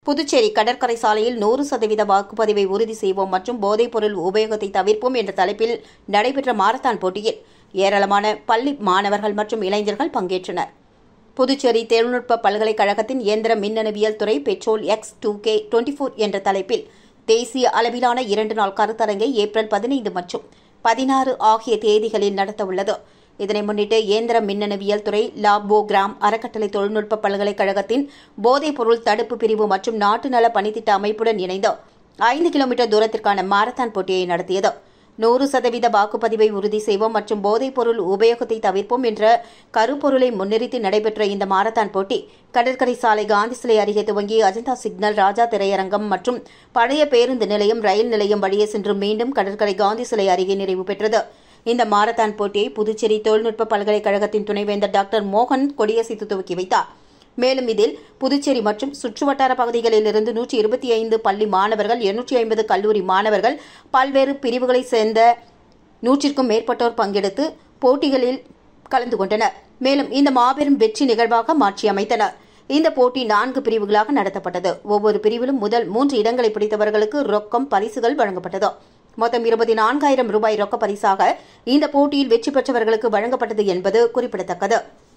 புதுச்சேரி கடற்கரை சாலையில் நூறு சதவீத வாக்குப்பதிவை உறுதி செய்வோம் மற்றும் போதைப்பொருள் உபயோகத்தை தவிர்ப்போம் என்ற தலைப்பில் நடைபெற்ற மாரத்தான் போட்டியில் ஏராளமான பள்ளி மாணவர்கள் மற்றும் இளைஞர்கள் பங்கேற்றனர் புதுச்சேரி தொழில்நுட்ப பல்கலைக்கழகத்தின் இயந்திர மின்னணுவியல் துறை petrol X two K twenty four என்ற தலைப்பில் தேசிய அளவிலான இரண்டு நாள் கருத்தரங்கை ஏப்ரல் பதினைந்து மற்றும் பதினாறு ஆகிய தேதிகளில் நடத்தவுள்ளது இதனை முன்னிட்டு இயந்திர மின்னணுவியல் துறை லாபோகிராம் அறக்கட்டளை தொழில்நுட்ப பல்கலைக்கழகத்தின் போதைப் பொருள் தடுப்பு பிரிவு மற்றும் நாட்டு நல பணித்திட்ட அமைப்புடன் இணைந்து ஐந்து கிலோமீட்டர் தூரத்திற்கான மாரத்தான் போட்டியை நடத்தியது நூறு சதவீத வாக்குப்பதிவை உறுதி செய்வோம் மற்றும் போதைப் பொருள் உபயோகத்தை தவிர்ப்போம் என்ற கருப்பொருளை முன்னிறுத்தி நடைபெற்ற இந்த மாரத்தான் போட்டி கடற்கரை சாலை காந்தி சிலை அருகே துவங்கி அஜந்தா சிக்னல் ராஜா திரையரங்கம் மற்றும் பழைய பேருந்து நிலையம் ரயில் நிலையம் வழியே சென்று மீண்டும் கடற்கரை காந்தி சிலை அருகே நிறைவு பெற்றது இந்த மாரத்தான் போட்டியை புதுச்சேரி தொழில்நுட்ப பல்கலைக்கழகத்தின் துணைவேந்தர் டாக்டர் மோகன் கொடியசைத்து துவக்கி வைத்தார் மேலும் இதில் புதுச்சேரி மற்றும் சுற்றுவட்டார பகுதிகளில் இருந்து நூற்றி இருபத்தி ஐந்து பள்ளி மாணவர்கள் இருநூற்றி ஐம்பது கல்லூரி மாணவர்கள் பல்வேறு பிரிவுகளைச் சேர்ந்த நூற்றிற்கும் மேற்பட்டோர் பங்கெடுத்து போட்டிகளில் கலந்து கொண்டனர் மேலும் இந்த மாபெரும் வெற்றி நிகழ்வாக மாற்றியமைத்தனர் இந்த போட்டி நான்கு பிரிவுகளாக நடத்தப்பட்டது ஒவ்வொரு பிரிவிலும் முதல் மூன்று இடங்களை பிடித்தவர்களுக்கு ரொக்கம் பரிசுகள் வழங்கப்பட்டது மொத்தம் இருபத்தி நான்காயிரம் ரூபாய் ரொக்க பரிசாக இந்த போட்டியில் வெற்றி பெற்றவர்களுக்கு வழங்கப்பட்டது என்பது குறிப்பிடத்தக்கது